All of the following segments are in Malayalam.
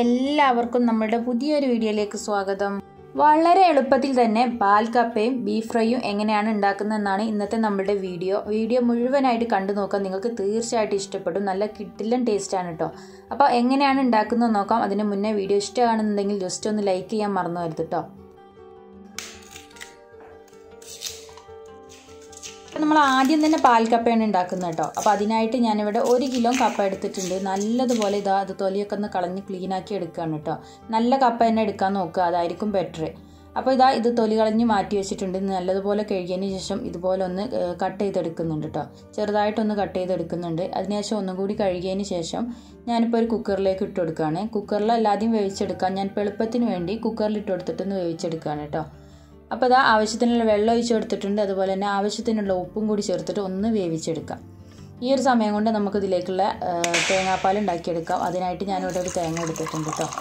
എല്ലാവർക്കും നമ്മുടെ പുതിയൊരു വീഡിയോയിലേക്ക് സ്വാഗതം വളരെ എളുപ്പത്തിൽ തന്നെ പാൽ കപ്പയും ബീഫ് ഫ്രൈയും എങ്ങനെയാണ് ഉണ്ടാക്കുന്നതെന്നാണ് ഇന്നത്തെ നമ്മുടെ വീഡിയോ വീഡിയോ മുഴുവനായിട്ട് കണ്ടു നോക്കാം നിങ്ങൾക്ക് തീർച്ചയായിട്ടും ഇഷ്ടപ്പെടും നല്ല കിട്ടില്ലൻ ടേസ്റ്റാണ് കേട്ടോ അപ്പോൾ എങ്ങനെയാണ് ഉണ്ടാക്കുന്നത് നോക്കാം അതിന് മുന്നേ വീഡിയോ ഇഷ്ടമാണെന്നുണ്ടെങ്കിൽ ജസ്റ്റ് ഒന്ന് ലൈക്ക് ചെയ്യാൻ മറന്നു വരുത് കേട്ടോ അപ്പം നമ്മൾ ആദ്യം തന്നെ പാൽ കപ്പയാണ് ഉണ്ടാക്കുന്നത് കേട്ടോ അപ്പോൾ അതിനായിട്ട് ഞാനിവിടെ ഒരു കിലോ കപ്പ എടുത്തിട്ടുണ്ട് നല്ലതുപോലെ ഇതാ അത് തൊലിയൊക്കെ ഒന്ന് കളഞ്ഞ് ക്ലീനാക്കി എടുക്കുകയാണ് കേട്ടോ നല്ല കപ്പ തന്നെ എടുക്കാൻ നോക്കുക അതായിരിക്കും ബെറ്റർ അപ്പോൾ ഇതാ ഇത് തൊലി കളഞ്ഞ് മാറ്റി വെച്ചിട്ടുണ്ട് നല്ലതുപോലെ കഴുകിയതിന് ശേഷം ഇതുപോലെ ഒന്ന് കട്ട് ചെയ്തെടുക്കുന്നുണ്ട് കേട്ടോ ചെറുതായിട്ടൊന്ന് കട്ട് ചെയ്തെടുക്കുന്നുണ്ട് അതിനുശേഷം ഒന്നും കൂടി കഴുകിയതിന് ശേഷം ഞാനിപ്പോൾ ഒരു കുക്കറിലേക്ക് ഇട്ട് കൊടുക്കുകയാണ് കുക്കറിൽ എല്ലാദ്യം വേവിച്ചെടുക്കാം ഞാൻ എളുപ്പത്തിന് വേണ്ടി കുക്കറിൽ ഇട്ട് കൊടുത്തിട്ടൊന്ന് വേവിച്ചെടുക്കുകയാണ് കേട്ടോ അപ്പോൾ അതാ ആവശ്യത്തിനുള്ള വെള്ളം ഒഴിച്ച് കൊടുത്തിട്ടുണ്ട് അതുപോലെ തന്നെ ആവശ്യത്തിനുള്ള ഉപ്പും കൂടി ചേർത്തിട്ട് ഒന്ന് വേവിച്ചെടുക്കാം ഈ ഒരു സമയം കൊണ്ട് നമുക്ക് ഇതിലേക്കുള്ള തേങ്ങാപ്പാൽ ഉണ്ടാക്കിയെടുക്കാം അതിനായിട്ട് ഞാനിവിടെ ഒരു തേങ്ങ എടുത്തിട്ടുണ്ട് കേട്ടോ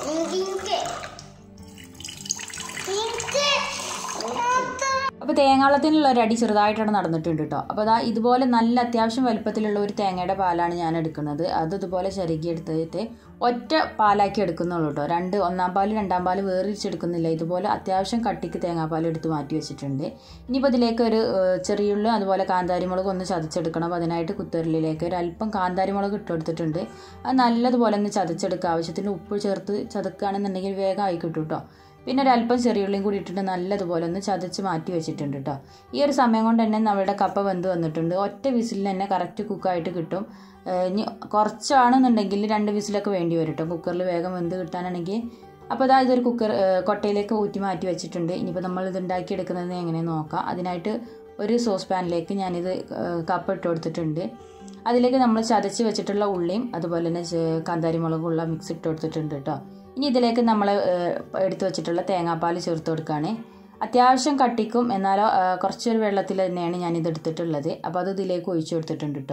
അപ്പോൾ തേങ്ങാളത്തിനുള്ള ഒരു അടി ചെറുതായിട്ടാണ് നടന്നിട്ടുണ്ട് കേട്ടോ അപ്പോൾ അതാ ഇതുപോലെ നല്ല അത്യാവശ്യം വലുപ്പത്തിലുള്ള ഒരു തേങ്ങയുടെ പാലാണ് ഞാൻ എടുക്കുന്നത് അത് ഇതുപോലെ ചരുകി എടുത്തിട്ട് ഒറ്റ പാലാക്കി എടുക്കുന്നുള്ളൂ കേട്ടോ രണ്ട് ഒന്നാം പാല് രണ്ടാം പാല് വേറിച്ചെടുക്കുന്നില്ല ഇതുപോലെ അത്യാവശ്യം കട്ടിക്ക് തേങ്ങാപ്പാൽ എടുത്ത് മാറ്റി വെച്ചിട്ടുണ്ട് ഇനിയിപ്പോൾ ഇതിലേക്ക് ഒരു ചെറിയുള്ളി അതുപോലെ കാന്താരിമുളക് ഒന്ന് ചതച്ചെടുക്കണം അപ്പോൾ അതിനായിട്ട് കുത്തരലിലേക്ക് ഒരു അല്പം കാന്താരിമുളക് ഇട്ട് കൊടുത്തിട്ടുണ്ട് അത് നല്ലതുപോലെ ഒന്ന് ചതച്ചെടുക്കുക ആവശ്യത്തിന് ഉപ്പ് ചേർത്ത് ചതക്കുകയാണെന്നുണ്ടെങ്കിൽ വേഗം ആയി കിട്ടും കേട്ടോ പിന്നെ ഒരു അല്പം ചെറിയുള്ളിയും കൂടി ഇട്ടിട്ട് നല്ലതുപോലെ ഒന്ന് ചതച്ച് മാറ്റി വെച്ചിട്ടുണ്ട് കേട്ടോ ഈ ഒരു സമയം കൊണ്ട് തന്നെ നമ്മുടെ കപ്പ വെന്ത് വന്നിട്ടുണ്ട് ഒറ്റ വിസിലിൽ തന്നെ കറക്റ്റ് കുക്കായിട്ട് കിട്ടും ഇനി കുറച്ചാണെന്നുണ്ടെങ്കിൽ രണ്ട് വിസിലൊക്കെ വേണ്ടി വരും കേട്ടോ കുക്കറിൽ വേഗം വെന്ത് കിട്ടാനാണെങ്കിൽ അപ്പോൾ അതാ ഇതൊരു കുക്കർ കൊട്ടയിലേക്ക് ഊറ്റി മാറ്റി വെച്ചിട്ടുണ്ട് ഇനിയിപ്പോൾ നമ്മൾ ഇത് ഉണ്ടാക്കിയെടുക്കുന്നത് എങ്ങനെ നോക്കാം അതിനായിട്ട് ഒരു സോസ് പാനിലേക്ക് ഞാനിത് കപ്പ ഇട്ട് കൊടുത്തിട്ടുണ്ട് അതിലേക്ക് നമ്മൾ ചതച്ച് വെച്ചിട്ടുള്ള ഉള്ളിയും അതുപോലെ തന്നെ കാന്താരിമുളകുള്ള മിക്സ് ഇട്ട് കൊടുത്തിട്ടുണ്ട് കേട്ടോ ഇനി ഇതിലേക്ക് നമ്മൾ എടുത്തു വെച്ചിട്ടുള്ള തേങ്ങാപ്പാൽ ചേർത്ത് കൊടുക്കുകയാണ് അത്യാവശ്യം കട്ടിക്കും എന്നാലോ കുറച്ചൊരു വെള്ളത്തിൽ തന്നെയാണ് ഞാൻ ഇത് എടുത്തിട്ടുള്ളത് അപ്പോൾ അത് ഇതിലേക്ക് ഒഴിച്ചു കൊടുത്തിട്ടുണ്ട് കേട്ടോ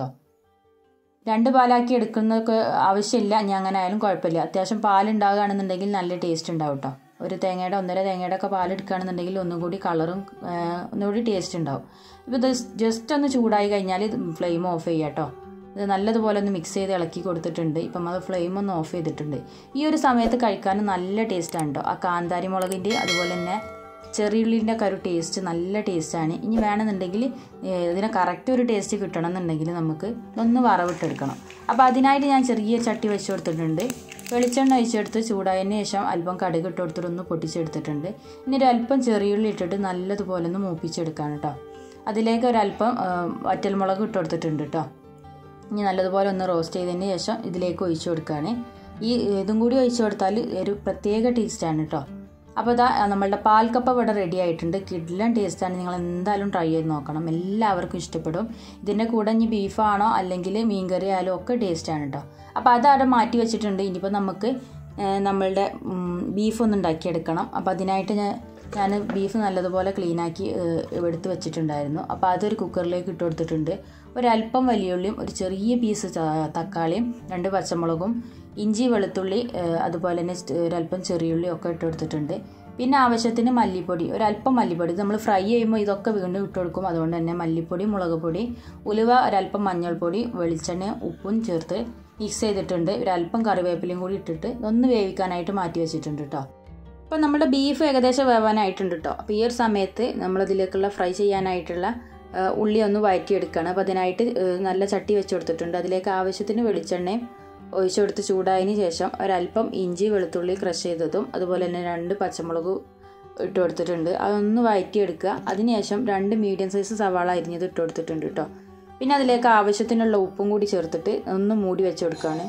രണ്ട് പാലാക്കി എടുക്കുന്നതൊക്കെ ആവശ്യമില്ല ഇനി അങ്ങനെ ആയാലും കുഴപ്പമില്ല അത്യാവശ്യം പാലുണ്ടാകുകയാണെന്നുണ്ടെങ്കിൽ നല്ല ടേസ്റ്റ് ഉണ്ടാവും കേട്ടോ ഒരു തേങ്ങയുടെ ഒന്നര തേങ്ങയുടെ ഒക്കെ പാലെടുക്കുകയാണെന്നുണ്ടെങ്കിൽ ഒന്നും കൂടി കളറും ഒന്നുകൂടി ടേസ്റ്റ് ഉണ്ടാവും ഇപ്പോൾ ഇത് ജസ്റ്റ് ഒന്ന് ചൂടായി കഴിഞ്ഞാൽ ഫ്ലെയിം ഓഫ് ചെയ്യുക കേട്ടോ ഇത് നല്ലതുപോലെ ഒന്ന് മിക്സ് ചെയ്ത് ഇളക്കി കൊടുത്തിട്ടുണ്ട് ഇപ്പം അത് ഫ്ലെയിം ഒന്ന് ഓഫ് ചെയ്തിട്ടുണ്ട് ഈ ഒരു സമയത്ത് കഴിക്കാൻ നല്ല ടേസ്റ്റാണ് കേട്ടോ ആ കാന്താരി മുളകിൻ്റെ അതുപോലെ തന്നെ ചെറിയുള്ളിൻ്റെ ഒക്കെ ഒരു ടേസ്റ്റ് നല്ല ടേസ്റ്റാണ് ഇനി വേണമെന്നുണ്ടെങ്കിൽ ഇതിന് കറക്റ്റ് ഒരു ടേസ്റ്റ് കിട്ടണമെന്നുണ്ടെങ്കിൽ നമുക്ക് ഒന്ന് വറവിട്ടെടുക്കണം അപ്പോൾ അതിനായിട്ട് ഞാൻ ചെറിയ ചട്ടി വെച്ച് കൊടുത്തിട്ടുണ്ട് വെളിച്ചെണ്ണ ഒഴിച്ചെടുത്ത് ചൂടായതിന് ശേഷം അല്പം കടുക് ഇട്ട് കൊടുത്തിട്ട് ഒന്ന് പൊട്ടിച്ചെടുത്തിട്ടുണ്ട് ഇനി ഒരു അല്പം ചെറിയുള്ളി ഇട്ടിട്ട് നല്ലതുപോലെ ഒന്ന് മൂപ്പിച്ചെടുക്കാണ് കേട്ടോ അതിലേക്ക് ഒരല്പം വറ്റൽമുളക് ഇട്ട് കൊടുത്തിട്ടുണ്ട് കേട്ടോ ഇനി നല്ലതുപോലെ ഒന്ന് റോസ്റ്റ് ചെയ്തതിന് ശേഷം ഇതിലേക്ക് ഒഴിച്ചു കൊടുക്കുകയാണ് ഈ ഇതും കൂടി ഒഴിച്ചു കൊടുത്താൽ ഒരു പ്രത്യേക ടേസ്റ്റാണ് കേട്ടോ അപ്പോൾ ഇതാ നമ്മളുടെ പാൽക്കപ്പ ഇവിടെ റെഡി ആയിട്ടുണ്ട് കിഡ്ലൻ ടേസ്റ്റാണ് നിങ്ങൾ എന്തായാലും ട്രൈ ചെയ്ത് നോക്കണം എല്ലാവർക്കും ഇഷ്ടപ്പെടും ഇതിൻ്റെ കൂടെ ഇനി ബീഫാണോ അല്ലെങ്കിൽ മീൻകറി ആയാലും ഒക്കെ ടേസ്റ്റാണ് കേട്ടോ അപ്പോൾ അത് അവിടെ മാറ്റി വെച്ചിട്ടുണ്ട് ഇനിയിപ്പോൾ നമുക്ക് നമ്മളുടെ ബീഫ് ഒന്ന് ഉണ്ടാക്കിയെടുക്കണം അപ്പോൾ അതിനായിട്ട് ഞാൻ ഞാൻ ബീഫ് നല്ലതുപോലെ ക്ലീനാക്കി എടുത്ത് വെച്ചിട്ടുണ്ടായിരുന്നു അപ്പോൾ അതൊരു കുക്കറിലേക്ക് ഇട്ട് കൊടുത്തിട്ടുണ്ട് ഒരല്പം വലിയുള്ളിയും ഒരു ചെറിയ പീസ് തക്കാളിയും രണ്ട് പച്ചമുളകും ഇഞ്ചി വെളുത്തുള്ളി അതുപോലെ തന്നെ ഒരല്പം ചെറിയുള്ളി ഒക്കെ ഇട്ട് കൊടുത്തിട്ടുണ്ട് പിന്നെ ആവശ്യത്തിന് മല്ലിപ്പൊടി ഒരല്പം മല്ലിപ്പൊടി നമ്മൾ ഫ്രൈ ചെയ്യുമ്പോൾ ഇതൊക്കെ വീണ്ടും ഇട്ട് കൊടുക്കും അതുകൊണ്ട് തന്നെ മല്ലിപ്പൊടി മുളക് പൊടി ഉലുവ ഒരല്പം മഞ്ഞൾപ്പൊടി വെളിച്ചെണ്ണ ഉപ്പും ചേർത്ത് മിക്സ് ചെയ്തിട്ടുണ്ട് ഒരല്പം കറിവേപ്പിലയും കൂടി ഇട്ടിട്ട് ഇതൊന്ന് വേവിക്കാനായിട്ട് മാറ്റി വെച്ചിട്ടുണ്ട് കേട്ടോ അപ്പോൾ നമ്മുടെ ബീഫ് ഏകദേശം വേവാനായിട്ടുണ്ട് കേട്ടോ അപ്പോൾ ഈ ഒരു സമയത്ത് നമ്മളിതിലേക്കുള്ള ഫ്രൈ ചെയ്യാനായിട്ടുള്ള ഉള്ളി ഒന്ന് വഴറ്റിയെടുക്കുകയാണ് അപ്പോൾ അതിനായിട്ട് നല്ല ചട്ടി വെച്ച് കൊടുത്തിട്ടുണ്ട് അതിലേക്ക് ആവശ്യത്തിന് വെളിച്ചെണ്ണയും ഒഴിച്ചു കൊടുത്ത് ചൂടായതിന് ശേഷം ഒരല്പം ഇഞ്ചി വെളുത്തുള്ളി ക്രഷ് ചെയ്തതും അതുപോലെ തന്നെ രണ്ട് പച്ചമുളക് ഇട്ട് കൊടുത്തിട്ടുണ്ട് അതൊന്ന് വഴറ്റിയെടുക്കുക അതിനുശേഷം രണ്ട് മീഡിയം സൈസ് സവാള അരിഞ്ഞത് ഇട്ട് കൊടുത്തിട്ടുണ്ട് കേട്ടോ പിന്നെ അതിലേക്ക് ആവശ്യത്തിനുള്ള ഉപ്പും കൂടി ചേർത്തിട്ട് ഒന്ന് മൂടി വെച്ച് കൊടുക്കുകയാണ്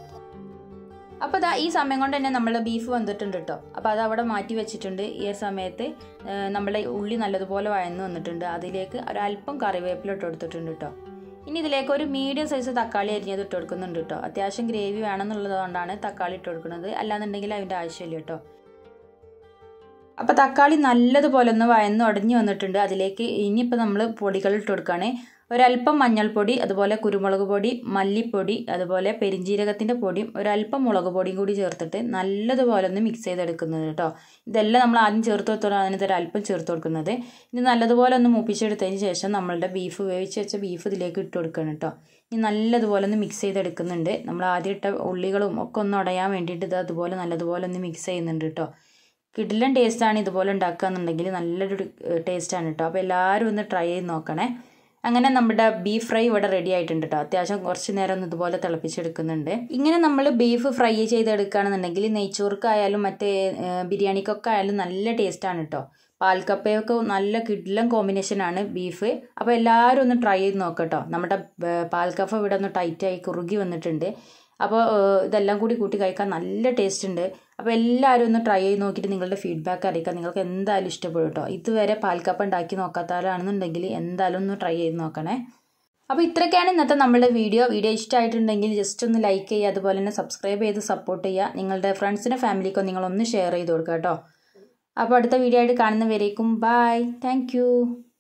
അപ്പോൾ അതാ ഈ സമയം കൊണ്ട് തന്നെ നമ്മൾ ബീഫ് വന്നിട്ടുണ്ട് കേട്ടോ അപ്പോൾ അത് അവിടെ മാറ്റി വെച്ചിട്ടുണ്ട് ഈ സമയത്ത് നമ്മുടെ ഉള്ളി നല്ലതുപോലെ വഴന്ന് വന്നിട്ടുണ്ട് അതിലേക്ക് ഒരല്പം കറിവേപ്പില ഇട്ട് കൊടുത്തിട്ടുണ്ട് കേട്ടോ ഇനി ഇതിലേക്ക് ഒരു മീഡിയം സൈസ് തക്കാളി അരിഞ്ഞത് ഇട്ട് കൊടുക്കുന്നുണ്ട് കേട്ടോ അത്യാവശ്യം ഗ്രേവി വേണമെന്നുള്ളത് കൊണ്ടാണ് തക്കാളി ഇട്ട് കൊടുക്കുന്നത് അല്ലാന്നുണ്ടെങ്കിൽ അതിൻ്റെ ആവശ്യമില്ല കേട്ടോ അപ്പോൾ തക്കാളി നല്ലതുപോലെ ഒന്ന് വയന്ന് ഉടഞ്ഞു വന്നിട്ടുണ്ട് അതിലേക്ക് ഇനിയിപ്പോൾ നമ്മൾ പൊടികൾ ഇട്ട് കൊടുക്കുകയാണ് ഒരല്പം മഞ്ഞൾപ്പൊടി അതുപോലെ കുരുമുളക് പൊടി മല്ലിപ്പൊടി അതുപോലെ പെരിഞ്ജീരകത്തിൻ്റെ പൊടിയും ഒരല്പം മുളക് പൊടിയും കൂടി ചേർത്തിട്ട് നല്ലതുപോലെ ഒന്ന് മിക്സ് ചെയ്തെടുക്കുന്നത് കേട്ടോ ഇതെല്ലാം നമ്മൾ ആദ്യം ചേർത്ത് കൊടുത്തോളാം അതിന് ഒരു അല്പം ചേർത്ത് കൊടുക്കുന്നത് ഇനി നല്ലതുപോലെ ഒന്ന് മൂപ്പിച്ചെടുത്തതിന് ശേഷം നമ്മളുടെ ബീഫ് വേവിച്ച് വെച്ച ബീഫ് ഇതിലേക്ക് ഇട്ട് കൊടുക്കണം കേട്ടോ ഇനി നല്ലതുപോലെ ഒന്ന് മിക്സ് ചെയ്തെടുക്കുന്നുണ്ട് നമ്മൾ ആദ്യം ഇട്ട ഉള്ളികളും ഒക്കെ ഒന്ന് ഉടയാൻ വേണ്ടിയിട്ട് ഇത് അതുപോലെ നല്ലതുപോലെ ഒന്ന് മിക്സ് ചെയ്യുന്നുണ്ട് കേട്ടോ കിടിലൻ ടേസ്റ്റാണ് ഇതുപോലെ ഉണ്ടാക്കുക എന്നുണ്ടെങ്കിൽ നല്ലൊരു ടേസ്റ്റാണ് കേട്ടോ അപ്പോൾ എല്ലാവരും ഒന്ന് ട്രൈ ചെയ്ത് നോക്കണേ അങ്ങനെ നമ്മുടെ ബീഫ് ഫ്രൈ ഇവിടെ റെഡി ആയിട്ടുണ്ട് കേട്ടോ അത്യാവശ്യം കുറച്ച് നേരം ഒന്ന് ഇതുപോലെ തിളപ്പിച്ചെടുക്കുന്നുണ്ട് ഇങ്ങനെ നമ്മൾ ബീഫ് ഫ്രൈ ചെയ്തെടുക്കുകയാണെന്നുണ്ടെങ്കിൽ നെയ്ച്ചോർക്കായാലും മറ്റേ ബിരിയാണിക്കൊക്കെ ആയാലും നല്ല ടേസ്റ്റാണ് കേട്ടോ പാൽക്കപ്പയൊക്കെ നല്ല കിഡിലൻ കോമ്പിനേഷനാണ് ബീഫ് അപ്പോൾ എല്ലാവരും ഒന്ന് ട്രൈ ചെയ്ത് നോക്കട്ടോ നമ്മുടെ പാൽക്കപ്പ ഇവിടെ ഒന്ന് ടൈറ്റായി കുറുകി വന്നിട്ടുണ്ട് അപ്പോൾ ഇതെല്ലാം കൂടി കൂട്ടി കഴിക്കാൻ നല്ല ടേസ്റ്റ് ഉണ്ട് അപ്പോൾ എല്ലാവരും ഒന്ന് ട്രൈ ചെയ്ത് നോക്കിയിട്ട് നിങ്ങളുടെ ഫീഡ്ബാക്ക് അറിയിക്കുക നിങ്ങൾക്ക് എന്തായാലും ഇഷ്ടപ്പെടും കേട്ടോ ഇതുവരെ പാൽക്കപ്പ ഉണ്ടാക്കി നോക്കാത്തവരാണെന്നുണ്ടെങ്കിൽ എന്തായാലും ഒന്ന് ട്രൈ ചെയ്ത് നോക്കണേ അപ്പോൾ ഇത്രയൊക്കെയാണ് ഇന്നത്തെ നമ്മുടെ വീഡിയോ വീഡിയോ ഇഷ്ടമായിട്ടുണ്ടെങ്കിൽ ജസ്റ്റ് ഒന്ന് ലൈക്ക് ചെയ്യുക അതുപോലെ തന്നെ സബ്സ്ക്രൈബ് ചെയ്ത് സപ്പോർട്ട് ചെയ്യുക നിങ്ങളുടെ ഫ്രണ്ട്സിനും ഫാമിലിക്കോ നിങ്ങളൊന്ന് ഷെയർ ചെയ്ത് കൊടുക്കുക കേട്ടോ അപ്പോൾ അടുത്ത വീഡിയോ ആയിട്ട് കാണുന്നവരേക്കും ബൈ താങ്ക്